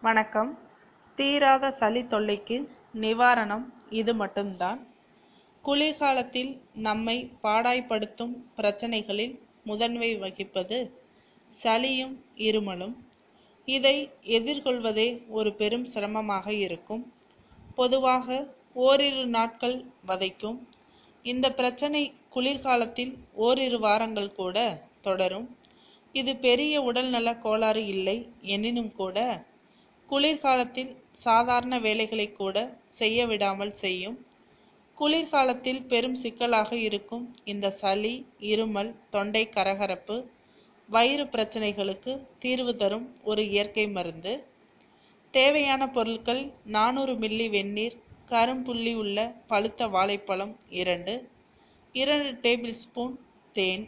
வணக்கம் தீராத சளி தொல்லைக்கு நிவாரணம் இது மட்டும்தான் குளிர்காலத்தில் நம்மை பாடாய்படுத்தும் பிரச்சனைகளில் முதன்மை வகிப்பது சளியும் இருமலும் இதை எதிர்கொள்வதே ஒரு பெரும் சிரமமாக இருக்கும் பொதுவாக ஓரிரு நாட்கள் வதைக்கும் இந்த பிரச்சனை குளிர்காலத்தில் ஓரிரு வாரங்கள் கூட தொடரும் இது பெரிய உடல்நல கோளாறு இல்லை எனினும் கூட குளிர்காலத்தில் சாதாரண வேலைகளை கூட செய்ய விடாமல் செய்யும் குளிர்காலத்தில் பெரும் சிக்கலாக இருக்கும் இந்த சளி இருமல் தொண்டை கரகரப்பு வயிறு பிரச்சனைகளுக்கு தீர்வு தரும் ஒரு இயற்கை மருந்து தேவையான பொருட்கள் நானூறு மில்லி வெந்நீர் கரும்புள்ளி உள்ள பழுத்த வாழைப்பழம் இரண்டு இரண்டு டேபிள் ஸ்பூன் தேன்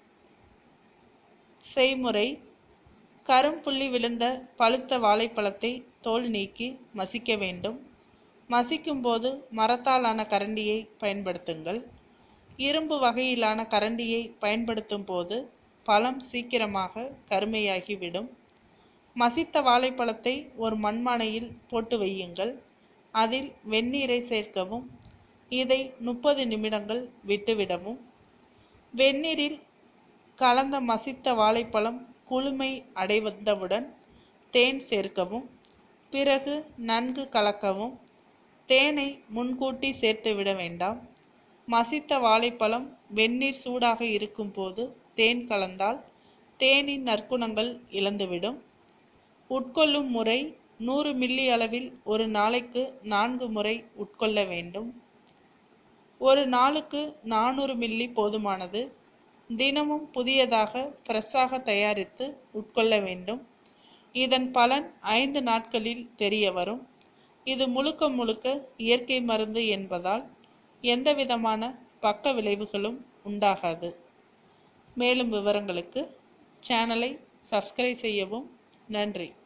செய்முறை கரும்புள்ளி விழுந்த பழுத்த வாழைப்பழத்தை தோல் நீக்கி மசிக்க வேண்டும் மசிக்கும்போது மரத்தாலான கரண்டியை பயன்படுத்துங்கள் இரும்பு வகையிலான கரண்டியை பயன்படுத்தும் போது பழம் சீக்கிரமாக கருமையாகிவிடும் மசித்த வாழைப்பழத்தை ஒரு மண்பானையில் போட்டு வையுங்கள் அதில் வெந்நீரை சேர்க்கவும் இதை முப்பது நிமிடங்கள் விட்டுவிடவும் வெந்நீரில் கலந்த மசித்த வாழைப்பழம் குளுமை அடைவந்தவுடன் தேன் சேர்க்கவும் பிறகு நன்கு கலக்கவும் தேனை முன்கூட்டி சேர்த்து விட வேண்டாம் மசித்த வாழைப்பழம் வெந்நீர் சூடாக இருக்கும்போது தேன் கலந்தால் தேனின் நற்குணங்கள் இழந்துவிடும் உட்கொள்ளும் முறை நூறு மில்லி அளவில் ஒரு நாளைக்கு நான்கு முறை உட்கொள்ள வேண்டும் ஒரு நாளுக்கு நானூறு மில்லி போதுமானது தினமும் புதியதாக ஃப்ரெஷ்ஷாக தயாரித்து உட்கொள்ள வேண்டும் இதன் பலன் ஐந்து நாட்களில் தெரிய வரும் இது முழுக்க முழுக்க இயற்கை மருந்து என்பதால் எந்தவிதமான பக்க விளைவுகளும் உண்டாகாது மேலும் விவரங்களுக்கு சேனலை சப்ஸ்கிரைப் செய்யவும் நன்றி